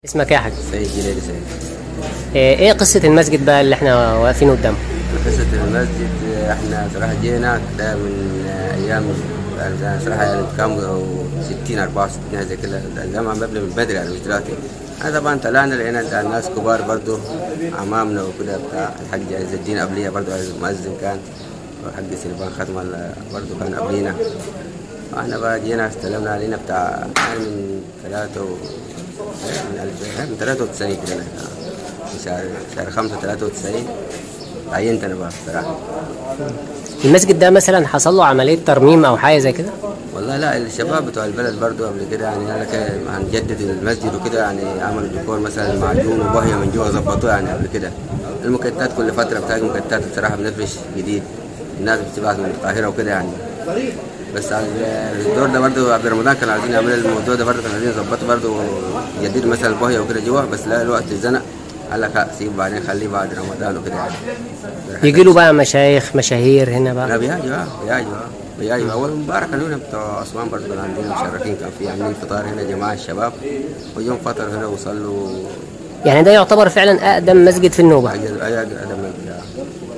اسمك إيه يا حاج سيد جليل سيد ايه إيه قصة المسجد بقى اللي احنا واقفين قدامه قصة المسجد احنا صراحة جينا ده من ايام يعني صراحة يعني كام 60 64 حاجة زي كده الجامعة مبني من بدري يعني مش دلوقتي انا طبعا طلعنا لقينا ده ناس كبار برضو عمامنا وكده بتاع الحاج عز الدين قبلية برضو مؤذن كان والحاج سليمان ختم برضو كان قبلينا احنا بقى جينا استلمنا علينا بتاع يعني من ثلاثة و... من ألف- من 93 كده في شهر شهر 5 93 عينت انا بقى بصراحة المسجد ده مثلا حصل له عملية ترميم أو حاجة زي كده والله لا الشباب بتوع البلد برضو قبل كده يعني قال لك هنجدد المسجد وكده يعني عملوا ديكور مثلا معجون وبهيه من جوا ظبطوه يعني قبل كده المكتات كل فتره بتاعت مكتات بصراحه بنفرش جديد الناس بتبعت من القاهره وكده يعني بس على الدور ده برضو قبل رمضان كانوا عايزين يعملوا الموضوع ده برضو كانوا عايزين يظبطوا برضو يجددوا مثلا البهيه وكده جوا بس لا الوقت اتزنق قال لك لا سيب بعدين خليه بعد رمضان وكده يعني يجي له بقى مشايخ مشاهير هنا لا بقى بيجوا اه بيجوا اه بيجوا اول امبارح كانوا هنا بتوع اسوان برضه كانوا عندنا مشرفين كان في عاملين فطار هنا جماعه الشباب ويوم فطر هنا وصلوا يعني ده يعتبر فعلا أقدم مسجد في النوبة حاجه اي ادم